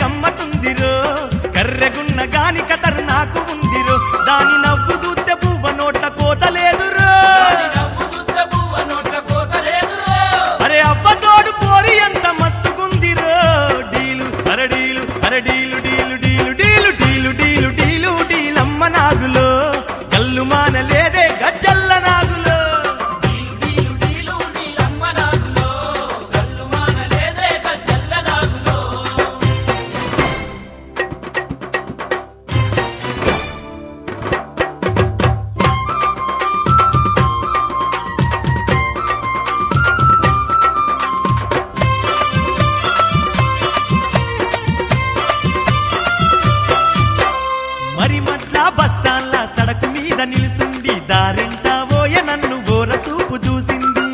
గమ్మతుందిరో కర్రెగున్న గాని కతర్ నాకు ఉందిరో దాని నవ్వు చూస్తే పువ్వ నోట్ల కోత లేదురో దాని నవ్వు చూస్తే పువ్వ నోట్ల కోత లేదురో. అరే అవ్వ తోడు పోరి ఎంత మస్తుకుందిరో డీలు అరే డీలు అరే డీలు డీలు డీలు డీలు డీలు డీలు డీలు డీలమ్మ నాగులో కల్లు మానలేదే గజ్జల్ల నాగులో డీలు డీలు డీలు డీలమ్మ నాగులో. కళ్ళు మానలేదే గజ్జల్ల నాగులో. మరి మట్ల బస్టాన్ల సడకు మీద నిలుసుంది దారెంట ఓయ నన్ను ఓర సూపు చూసింది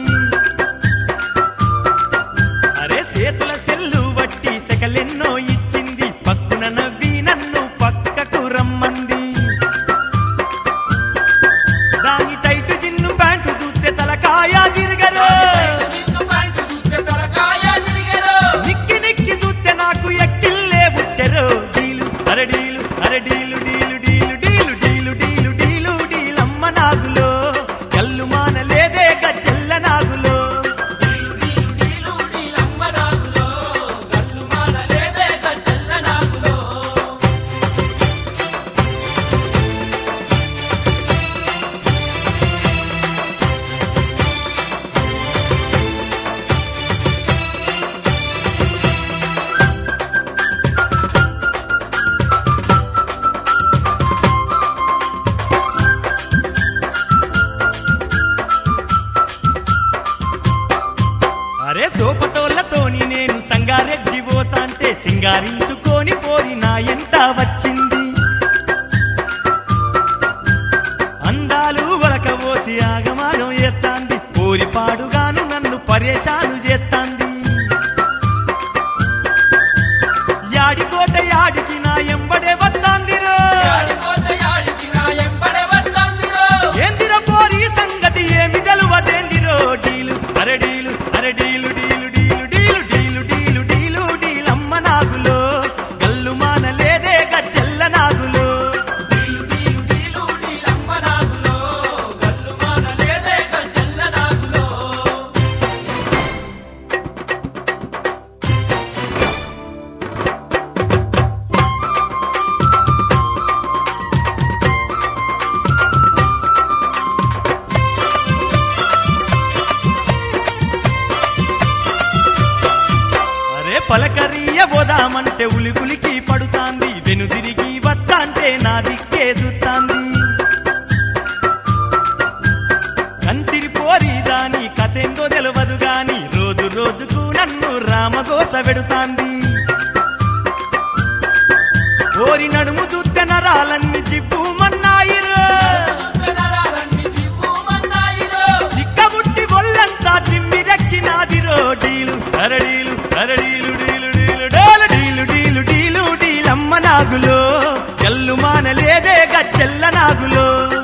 అరే సేతుల సెల్లు వట్టి సెకలెన్నో ఇచ్చింది పక్కున నవ్వి నన్ను పక్కకు రమ్మంది దాని టైటు జిన్ను ప్యాంటు చూస్తే తలకాయ తిరగరు నిన్ను ప్యాంటు చూస్తే తలకాయ తిరిగెను. నిక్కి నిక్కి చూస్తే నాకు ఎక్కిల్లే బుట్టెరు డీలు అరే డీలు అరే డీలు డీలు డీలు డీలు డీలు డీలు డీలు డీలమ్మ నాగులో కల్లు మానలేదే గజ్జల్ల నాగులో డీలు డీలు డీలు డీలమ్మ నాగులో. కళ్ళు మానలేదే గజ్జల్ల నాగులో. అరే సోపతోళ్ళతోని నేను సంగారెడ్డి పోతాంటే సింగారించుకొని పోరి నా ఎంట వచ్చింది అందాలు వలక పోసి ఆగమాగం ఎత్తాంది పోరి పాడుగాను నన్ను పరేషాను చేస్తాంది యాడికోట యాడికి నా ఎంబడే వస్తాందిరో యాడిపోతే యాడికి నా ఎంబడే వత్తందిరో. ఏందిర పోరి సంగతి ఏమి తెలువదేందిరో డీలు అరే డీలు అరే డీలు డీలు డీలు డీలు డీలు డీలు డీలు డీలమ్మ నాగులో కల్లు మానలేదే గజ్జల్ల నాగులో డీలు డీలు డీలు డీలమ్మ నాగులో. కళ్ళు మానలేదే గజ్జల్ల నాగులో. అరే పలకరియ పోదామంటే ఉలికులికి పడుతాంది వెనుదిరిగి వత్తాంటే నా దిక్కే చూస్తాంది కంతిరి పోరి దాని కథెందో తెలియదు గాని రోజు రోజుకు నన్ను రామగోస పెడుతాంది ఓరి నడుము చూస్తే నరాలన్నీ చిప్పుమన్నాయిరో నరాలన్నీ చిక్కుమన్నాయిరో. దిక్కబుట్టి ఒళ్ళంతా తిమ్మిరెక్కినాదిరో డీలు అరడీలు అరడీలు డీలు డీలు డోలు డీలు డీలు డీలు డీలమ్మ నాగులో ఎల్లు మానలేదే గచ్చెల్ల నాగులో